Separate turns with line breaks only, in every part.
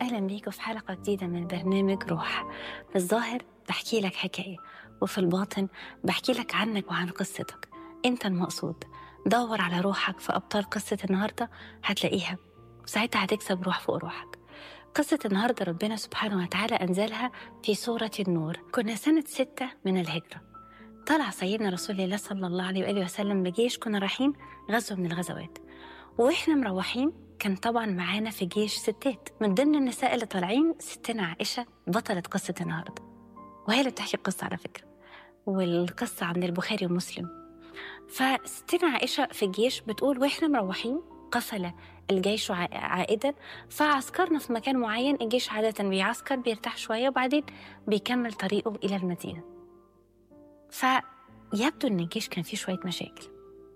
أهلا بيكم في حلقة جديدة من برنامج روح في الظاهر بحكي لك حكاية وفي الباطن بحكي لك عنك وعن قصتك أنت المقصود دور على روحك في أبطال قصة النهاردة هتلاقيها وساعتها هتكسب روح فوق روحك قصة النهاردة ربنا سبحانه وتعالى أنزلها في سورة النور كنا سنة ستة من الهجرة طلع سيدنا رسول الله صلى الله عليه وآله وسلم بجيش كنا رايحين غزوة من الغزوات وإحنا مروحين كان طبعا معانا في جيش ستات من ضمن النساء اللي طالعين ستنا عائشة بطلة قصة النهاردة وهي اللي بتحكي القصة على فكرة والقصة عند البخاري ومسلم فستنا عائشة في الجيش بتقول وإحنا مروحين قفل الجيش عائدا فعسكرنا في مكان معين الجيش عادة بيعسكر بيرتاح شوية وبعدين بيكمل طريقه إلى المدينة فيبدو إن الجيش كان فيه شوية مشاكل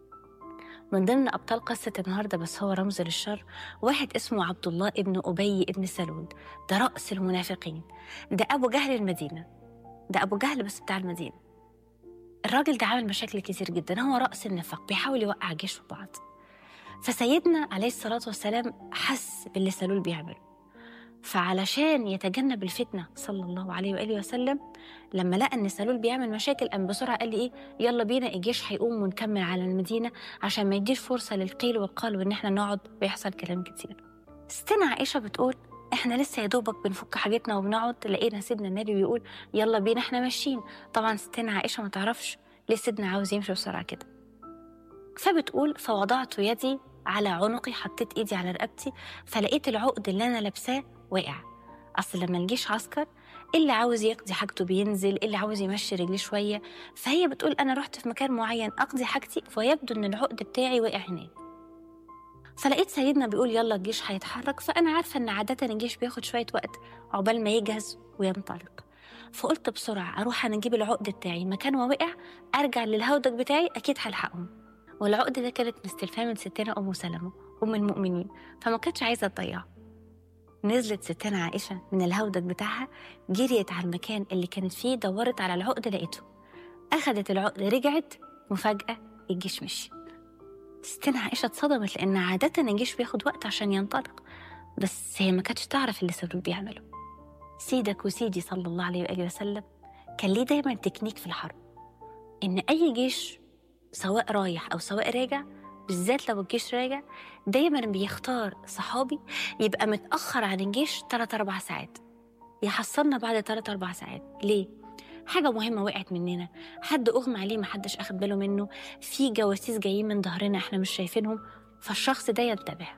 من ضمن أبطال قصة النهاردة بس هو رمز للشر واحد اسمه عبد الله ابن أبي ابن سلول ده رأس المنافقين ده أبو جهل المدينة ده أبو جهل بس بتاع المدينة الراجل ده عامل مشاكل كتير جدا هو رأس النفاق بيحاول يوقع جيش في بعض فسيدنا عليه الصلاة والسلام حس باللي سلول بيعمله فعلشان يتجنب الفتنة صلى الله عليه وآله وسلم لما لقى إن سلول بيعمل مشاكل قام بسرعة قال لي إيه يلا بينا الجيش هيقوم ونكمل على المدينة عشان ما يديش فرصة للقيل والقال وإن إحنا نقعد ويحصل كلام كتير ستنا عائشة بتقول احنا لسه يا دوبك بنفك حاجتنا وبنقعد لقينا سيدنا النبي بيقول يلا بينا احنا ماشيين طبعا ستنا عائشه ما تعرفش ليه سيدنا عاوز يمشي بسرعه كده فبتقول فوضعت يدي على عنقي حطيت ايدي على رقبتي فلقيت العقد اللي انا لابساه وقع اصل لما الجيش عسكر اللي عاوز يقضي حاجته بينزل اللي عاوز يمشي رجليه شويه فهي بتقول انا رحت في مكان معين اقضي حاجتي فيبدو ان العقد بتاعي وقع هناك فلقيت سيدنا بيقول يلا الجيش هيتحرك فانا عارفه ان عاده الجيش بياخد شويه وقت عقبال ما يجهز وينطلق فقلت بسرعه اروح انا اجيب العقد بتاعي مكان ما وقع ارجع للهودج بتاعي اكيد هلحقهم والعقد ده كانت مستلفاه من ستنا ام سلمه ام المؤمنين فما كانتش عايزه تضيعه نزلت ستنا عائشة من الهودج بتاعها جريت على المكان اللي كانت فيه دورت على العقد لقيته أخدت العقد رجعت مفاجأة الجيش مشي ستنا عائشة اتصدمت لأن عادة الجيش بياخد وقت عشان ينطلق بس هي ما كانتش تعرف اللي سلول بيعمله سيدك وسيدي صلى الله عليه وآله وسلم كان ليه دايما تكنيك في الحرب إن أي جيش سواء رايح أو سواء راجع بالذات لو الجيش راجع دايما بيختار صحابي يبقى متأخر عن الجيش 3 أربع ساعات يحصلنا بعد 3 أربع ساعات ليه؟ حاجة مهمة وقعت مننا حد أغمى عليه محدش أخد باله منه في جواسيس جايين من ظهرنا إحنا مش شايفينهم فالشخص ده ينتبه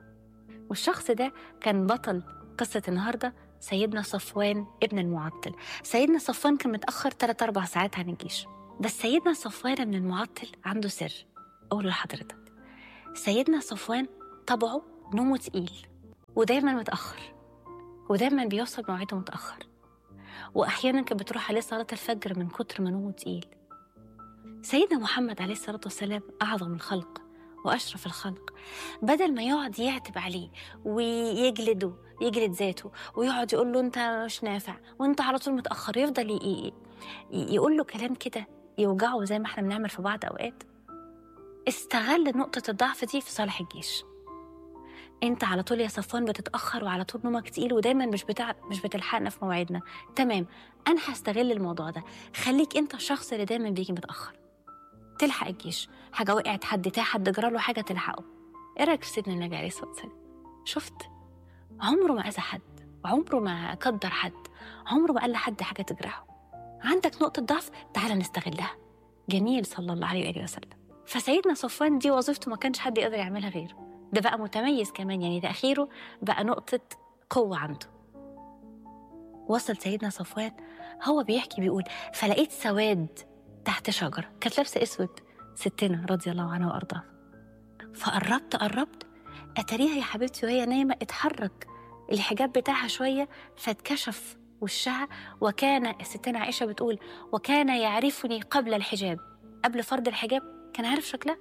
والشخص ده كان بطل قصة النهاردة سيدنا صفوان ابن المعطل سيدنا صفوان كان متأخر 3 أربع ساعات عن الجيش بس سيدنا صفوان بن المعطل عنده سر أقوله لحضرتك سيدنا صفوان طبعه نومه تقيل ودايما متأخر ودايما بيوصل مواعيده متأخر وأحيانا كانت بتروح عليه صلاة الفجر من كتر ما نومه تقيل سيدنا محمد عليه الصلاة والسلام أعظم الخلق وأشرف الخلق بدل ما يقعد يعتب عليه ويجلده يجلد ذاته ويقعد يقول له أنت مش نافع وأنت على طول متأخر يفضل يقول له كلام كده يوجعه زي ما احنا بنعمل في بعض أوقات استغل نقطة الضعف دي في صالح الجيش انت على طول يا صفوان بتتاخر وعلى طول نومك تقيل ودايما مش بتاع مش بتلحقنا في مواعيدنا تمام انا هستغل الموضوع ده خليك انت الشخص اللي دايما بيجي متاخر تلحق الجيش حاجه وقعت حد تاه حد جرى له حاجه تلحقه ايه رايك في سيدنا النبي عليه الصلاه والسلام شفت عمره ما اذى حد عمره ما قدر حد عمره ما قال لحد حاجه تجرحه عندك نقطه ضعف تعال نستغلها جميل صلى الله عليه وآله وسلم فسيدنا صفوان دي وظيفته ما كانش حد يقدر يعملها غيره ده بقى متميز كمان يعني تأخيره بقى نقطة قوة عنده وصل سيدنا صفوان هو بيحكي بيقول فلقيت سواد تحت شجرة كانت لابسة أسود ستنا رضي الله عنها وأرضاها فقربت قربت أتاريها يا حبيبتي وهي نايمة اتحرك الحجاب بتاعها شوية فاتكشف وشها وكان ستنا عائشة بتقول وكان يعرفني قبل الحجاب قبل فرض الحجاب كان عارف شكلها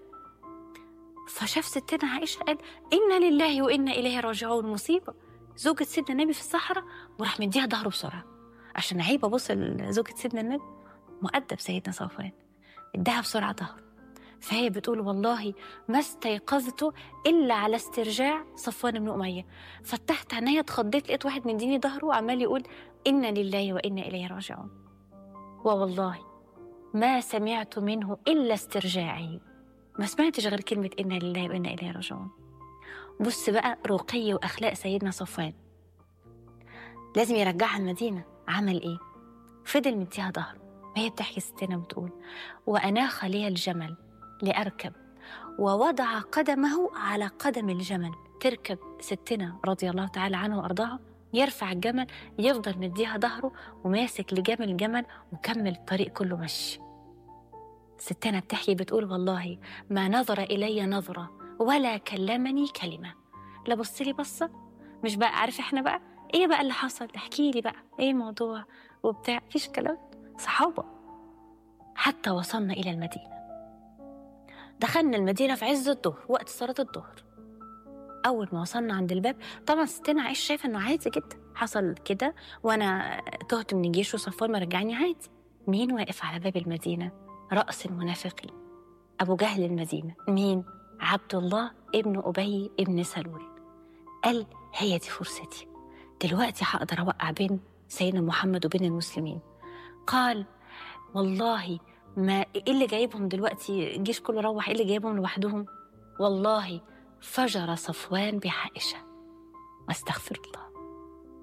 فشاف ستنا عائشة قال إنا لله وإنا إليه راجعون مصيبة زوجة سيدنا النبي في الصحراء وراح مديها ظهره بسرعة عشان عيب أبص لزوجة سيدنا النبي مؤدب سيدنا صفوان اداها بسرعة ظهره فهي بتقول والله ما استيقظت إلا على استرجاع صفوان بن أمية فتحت عينيا اتخضيت لقيت واحد من ديني ظهره عمال يقول إنا لله وإنا إليه راجعون ووالله ما سمعت منه إلا استرجاعي ما سمعتش غير كلمة إنا لله وإنا إليه راجعون بص بقى رقي وأخلاق سيدنا صفوان لازم يرجعها المدينة عمل إيه؟ فضل مديها ظهره وهي بتحكي ستنا بتقول وأناخ لي الجمل لأركب ووضع قدمه على قدم الجمل تركب ستنا رضي الله تعالى عنها وأرضاها يرفع الجمل يفضل مديها ظهره وماسك لجمل الجمل وكمل الطريق كله مشي ستنا بتحكي بتقول والله ما نظر إلي نظرة ولا كلمني كلمة لا بص لي بصة مش بقى عارف احنا بقى ايه بقى اللي حصل احكي لي بقى ايه الموضوع وبتاع فيش كلام صحابة حتى وصلنا إلى المدينة دخلنا المدينة في عز الظهر وقت صلاة الظهر أول ما وصلنا عند الباب طبعا ستنا عايش شايفة إنه عادي جدا حصل كده وأنا تهت من الجيش وصفوان مرجعني عادي مين واقف على باب المدينة؟ رأس المنافقين أبو جهل المدينة مين؟ عبد الله ابن أبي ابن سلول قال هي دي فرصتي دلوقتي هقدر أوقع بين سيدنا محمد وبين المسلمين قال والله ما ايه اللي جايبهم دلوقتي الجيش كله روح ايه اللي جايبهم لوحدهم والله فجر صفوان بعائشة واستغفر الله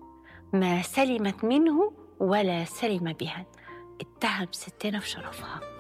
ما سلمت منه ولا سلم بها اتهم ستنا في شرفها